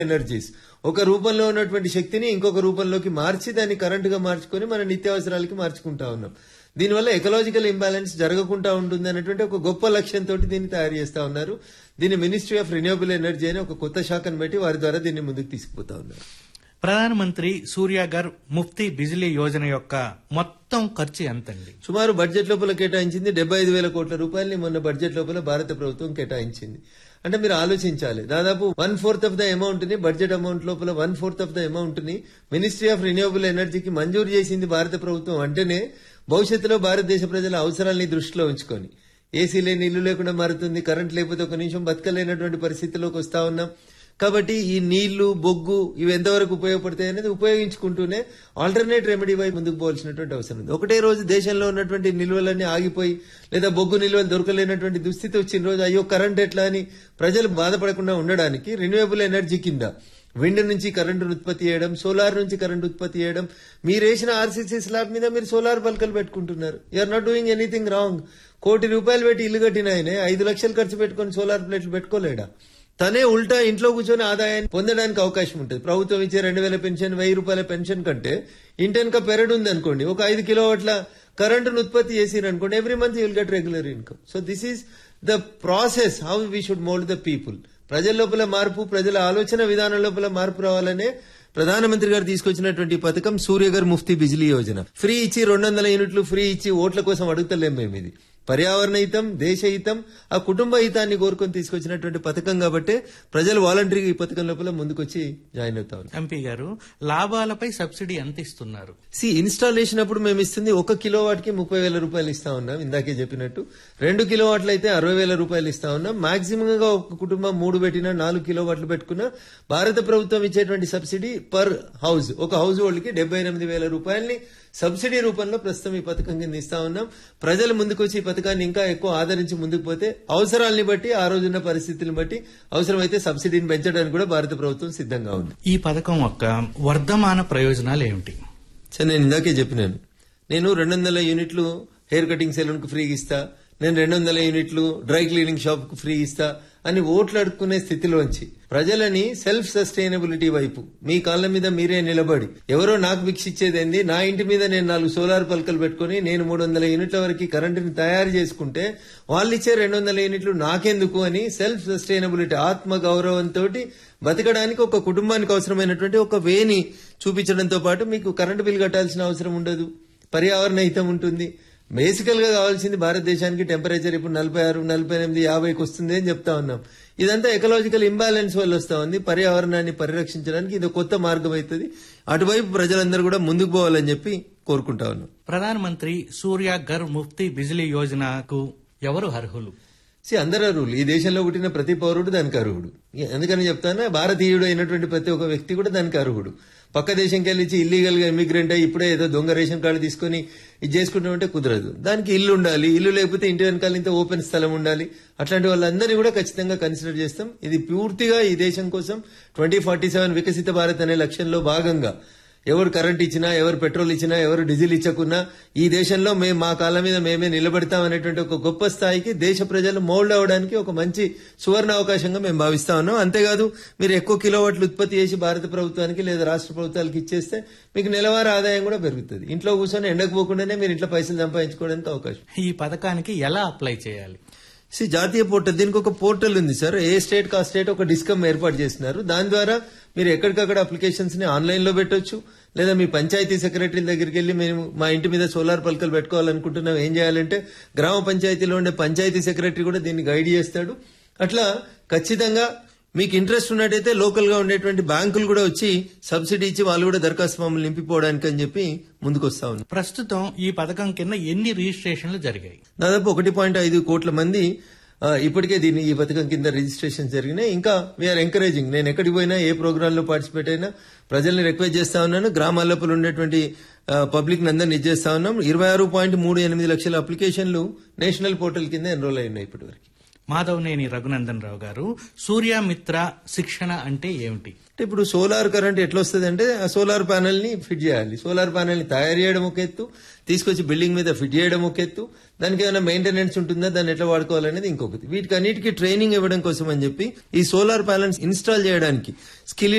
energies ఒక రూపంలో ఉన్నటువంటి శక్తిని ఇంకొక రూపంలోకి మార్చి దాన్ని కరెంటుగా మార్చుకొని మన నిత్యావసరాలకి మార్చుకుంటా ఉన్నాం దీనివల్ల ఎకలాజికల్ ఇంబ్యాలెన్స్ జరగకుండా ఉంటుంది అనేటువంటి ఒక గొప్ప లక్ష్యంతో దీన్ని తయారు చేస్తా ఉన్నారు దీన్ని మినిస్ట్రీ ఆఫ్ రిన్యూవబుల్ ఎనర్జీ అని ఒక కొత్త శాఖను పెట్టి వారి ద్వారా దీన్ని ముందుకు తీసుకుపోతా ఉన్నారు ప్రధానమంత్రి సూర్యాగర్ ముఫ్తీ బిజిలీ యోజన యొక్క మొత్తం ఖర్చు ఎంతండి సుమారు బడ్జెట్ లోపల కేటాయించింది డెబ్బై ఐదు వేల కోట్ల రూపాయలని మొన్న బడ్జెట్ లోపల భారత ప్రభుత్వం కేటాయించింది అంటే మీరు ఆలోచించాలి దాదాపు one fourth of the amount ని బడ్జెట్ అమౌంట్ లోపల one fourth of the amount ని మినిస్ట్రీ ఆఫ్ రిన్యూవబుల్ ఎనర్జీకి మంజూరు చేసింది భారత ప్రభుత్వం అంటేనే భవిష్యత్తులో భారతదేశ ప్రజల అవసరాల్ని దృష్టిలో ఉంచుకొని ఏసీ లేని ఇల్లు లేకుండా మారుతుంది కరెంట్ లేకపోతే ఒక నిమిషం బతకలేనటువంటి పరిస్థితిలోకి వస్తా ఉన్నాం కాబట్టి ఈ నీళ్లు బొగ్గు ఇవి ఎంతవరకు ఉపయోగపడతాయి అనేది ఉపయోగించుకుంటూనే ఆల్టర్నేట్ రెమెడీ వైపు ముందుకు పోవాల్సినటువంటి అవసరం ఉంది ఒకటే రోజు దేశంలో ఉన్నటువంటి నిల్వలన్నీ ఆగిపోయి లేదా బొగ్గు నిల్వలు దొరకలేనటువంటి దుస్థితి వచ్చిన రోజు అయ్యో కరెంట్ ఎట్లా అని ప్రజలు బాధపడకుండా ఉండడానికి రిన్యూవబుల్ ఎనర్జీ కింద విండ్ నుంచి కరెంటు ఉత్పత్తి చేయడం సోలార్ నుంచి కరెంటు ఉత్పత్తి చేయడం మీరు వేసిన ఆర్సీసీ స్లాబ్ మీద మీరు సోలార్ పలకలు పెట్టుకుంటున్నారు you're not doing anything wrong కోటి రూపాయలు పెట్టి ఇల్లు కట్టిన ఆయనే ఐదు లక్షలు ఖర్చు పెట్టుకొని సోలార్ ప్లేట్లు పెట్టుకోలేడా తనే ఉల్టా ఇంట్లో కూర్చొని ఆదాయాన్ని పొందడానికి అవకాశం ఉంటుంది ప్రభుత్వం ఇచ్చే రెండు వేల పెన్షన్ వెయ్యి రూపాయల పెన్షన్ కంటే ఇంటెనక పెరడు ఉంది అనుకోండి ఒక ఐదు కిలోవాట్ల కరెంటును ఉత్పత్తి చేసిరు అనుకోండి every month you'll get regular income so this is the process how we should mould the people ప్రజల లోపల మార్పు ప్రజల ఆలోచన విధానం లోపల మార్పు రావాలనే ప్రధానమంత్రి గారు తీసుకొచ్చినటువంటి ఈ పథకం సూర్యగర్ ముఫ్తీ బిజిలీ యోజన ఫ్రీ ఇచ్చి రెండు వందల యూనిట్లు ఫ్రీ ఇచ్చి ఓట్ల కోసం అడుగుతలేం మేము ఇది పర్యావరణ హితం దేశ హితం ఆ కుటుంబ హితాన్ని కోరుకొని తీసుకొచ్చినటువంటి పథకం కాబట్టి ప్రజలు వాలంటరీగా ఈ పథకం లోపల ముందుకొచ్చి జాయిన్ అవుతా ఉన్నారు ఎంపీ గారు లాభాలపై సబ్సిడీ ఎంత ఇస్తున్నారు సి ఇన్స్టాలేషన్ అప్పుడు మేము ఇస్తుంది ఒక కిలో వాట్కి ముప్పై వేల రూపాయలు ఇస్తా ఉన్నాం ఇందాకే చెప్పినట్టు రెండు కిలో వాట్లు అయితే అరవై వేల రూపాయలు ఇస్తా ఉన్నాం మాక్సిమం గా ఒక కుటుంబం మూడు పెట్టినా నాలుగు కిలో వాట్లు పెట్టుకున్నా భారత ప్రభుత్వం ఇచ్చేటువంటి సబ్సిడీ పర్ హౌస్ ఒక హౌస్ హోల్డ్ కి డెబ్బై ఎనిమిది వేల రూపాయల్ని సబ్సిడీ రూపంలో ప్రస్తుతం ఈ పథకం కింద ఇస్తా ఉన్నాం ప్రజలు ముందుకు వచ్చి ఈ పథకాన్ని ఇంకా ఎక్కువ ఆదరించి ముందుకు పోతే అవసరాల్ని బట్టి ఆ రోజున్న పరిస్థితులను బట్టి అవసరమైతే సబ్సిడీని పెంచడానికి కూడా భారత ప్రభుత్వం సిద్ధంగా ఉంది ఈ పథకం యొక్క వర్ధమాన ప్రయోజనాలు ఏమిటి సరే నేను ఇందాకే చెప్పినాను నేను రెండు వందల యూనిట్లు హెయిర్ కటింగ్ సెలూన్ కు ఫ్రీ ఇస్తా నేను రెండు వందల యూనిట్లు డ్రై క్లీనింగ్ షాప్ కు ఫ్రీ ఇస్తా అని ఓట్లు అడుక్కునే స్థితిలోంచి ప్రజలని సెల్ఫ్ సస్టైనబిలిటీ వైపు మీ కాళ్ళ మీద మీరే నిలబడి ఎవరో నాకు భిక్షిచ్చేదేంది నా ఇంటి మీద నేను నాలుగు సోలార్ పలకలు పెట్టుకుని నేను మూడు వందల యూనిట్ల వరకు కరెంటుని తయారు చేసుకుంటే వాళ్ళు ఇచ్చే రెండు వందల యూనిట్లు నాకెందుకు అని సెల్ఫ్ సస్టైనబిలిటీ ఆత్మ గౌరవంతో బతకడానికి ఒక కుటుంబానికి అవసరమైనటువంటి ఒక వేని చూపించడంతో పాటు మీకు కరెంటు బిల్ కట్టాల్సిన అవసరం ఉండదు పర్యావరణ హితం ఉంటుంది బేసికల్ గా కావాల్సింది భారతదేశానికి టెంపరేచర్ ఇప్పుడు నలభై ఆరు నలభై ఎనిమిది యాభైకి వస్తుంది అని చెప్తా ఉన్నాం ఇదంతా ఎకలాజికల్ ఇంబ్యాలెన్స్ వల్ల వస్తా ఉంది పర్యావరణాన్ని పరిరక్షించడానికి ఇది కొత్త మార్గం అవుతుంది అటువైపు ప్రజలందరూ కూడా ముందుకు పోవాలని చెప్పి కోరుకుంటా ఉన్నాం ప్రధానమంత్రి సూర్య గర్ ముఫ్తీ బిజిలీ యోజనకు ఎవరు అర్హులు సి అందరు అర్హులు ఈ దేశంలో పుట్టిన ప్రతి పౌరుడు దానికి అర్హుడు ఎందుకని చెప్తానా భారతీయుడు అయినటువంటి ప్రతి ఒక్క వ్యక్తి కూడా దానికి అర్హుడు పక్క దేశంకి వెళ్ళి ఇల్లీగల్ గా ఇమిగ్రెంట్ అయ్యి ఇప్పుడే ఏదో దొంగ రేషన్ కార్డు తీసుకొని ఇది చేసుకుంటామంటే కుదరదు దానికి ఇల్లు ఉండాలి ఇల్లు లేకపోతే ఇంటి వెనకాల ఇంత ఓపెన్ స్థలం ఉండాలి అట్లాంటి వాళ్ళందరినీ కూడా ఖచ్చితంగా కన్సిడర్ చేస్తాం ఇది పూర్తిగా ఈ దేశం కోసం ట్వంటీ ఫార్టీ సెవెన్ వికసిత భారత్ అనే లక్ష్యంలో భాగంగా ఎవరు కరెంట్ ఇచ్చినా ఎవరు పెట్రోల్ ఇచ్చినా ఎవరు డీజిల్ ఇచ్చకున్నా ఈ దేశంలో మేము మా కాళ్ళ మీద మేమే నిలబడతాం అనేటువంటి ఒక గొప్ప స్థాయికి దేశ ప్రజలు మౌల్డ్ అవడానికి ఒక మంచి సువర్ణ అవకాశంగా మేము భావిస్తా ఉన్నాం అంతేకాదు మీరు ఎక్కువ కిలోవాట్లు ఉత్పత్తి చేసి భారత ప్రభుత్వానికి లేదా రాష్ట్ర ప్రభుత్వాలకు ఇచ్చేస్తే మీకు నెలవారీ ఆదాయం కూడా పెరుగుతుంది ఇంట్లో కూర్చొని ఎండకు పోకుండానే మీరు ఇంట్లో పైసలు సంపాదించుకోవడానికి అవకాశం ఈ పథకానికి ఎలా అప్లై చేయాలి సి జాతీయ పోర్టల్ దీనికి ఒక పోర్టల్ ఉంది సార్ ఏ స్టేట్ కా స్టేట్ ఒక డిస్కమ్ ఏర్పాటు చేస్తున్నారు దాని ద్వారా మీరు ఎక్కడికక్కడ అప్లికేషన్స్ ని ఆన్లైన్ లో పెట్టొచ్చు లేదా మీ పంచాయతీ సెక్రటరీ దగ్గరికి వెళ్ళి మేము మా ఇంటి మీద సోలార్ పలకలు పెట్టుకోవాలనుకుంటున్నాం ఏం చేయాలంటే గ్రామ పంచాయతీలో ఉండే పంచాయతీ సెక్రటరీ కూడా దీన్ని గైడ్ చేస్తాడు అట్లా ఖచ్చితంగా మీకు ఇంట్రెస్ట్ ఉన్నట్టయితే లోకల్ గా ఉండేటువంటి బ్యాంకులు కూడా వచ్చి సబ్సిడీ ఇచ్చి వాళ్ళు కూడా దరఖాస్తు ఫామ్లు నింపిపోవడానికి అని చెప్పి ముందుకు వస్తా ఉన్నారు ప్రస్తుతం ఈ పథకం కింద ఎన్ని రిజిస్ట్రేషన్లు జరిగాయి దాదాపు ఒకటి పాయింట్ ఐదు కోట్ల మంది ఆ, ఇప్పటికే దీన్ని ఈ పథకం కింద రిజిస్ట్రేషన్ జరిగినాయి ఇంకా వీఆర్ ఎంకరేజింగ్ నేను ఎక్కడికి పోయినా ఏ ప్రోగ్రామ్ లో పార్టిసిపేట్ అయినా ప్రజల్ని రిక్వెస్ట్ చేస్తా ఉన్నాను గ్రామాల లోపల ఉండేటువంటి పబ్లిక్ అందరిని ఇచ్చేస్తా ఉన్నాం ఇరవై ఆరు పాయింట్ మూడు ఎనిమిది లక్షల అప్లికేషన్లు నేషనల్ పోర్టల్ కింద ఎన్రోల్ అయినాయి ఇప్పటివరకు మాధవనేని రఘునందన్ రావు గారు సూర్యమిత్ర శిక్షణ అంటే ఏమిటి అంటే ఇప్పుడు సోలార్ కరెంట్ ఎట్లా వస్తుంది అంటే ఆ సోలార్ ప్యానెల్ ని ఫిట్ చేయాలి సోలార్ ప్యానెల్ ని తయారు చేయడం ఒక ఎత్తు తీసుకొచ్చి బిల్డింగ్ మీద ఫిట్ చేయడం ఒక ఎత్తు దానికి ఏమైనా మెయింటెనెన్స్ ఉంటుందా దాన్ని ఎట్లా వాడుకోవాలనేది ఇంకొకటి వీటికి అన్నిటికీ ట్రైనింగ్ ఇవ్వడం కోసం అని చెప్పి ఈ సోలార్ ప్యానెల్స్ ఇన్స్టాల్ చేయడానికి స్కిల్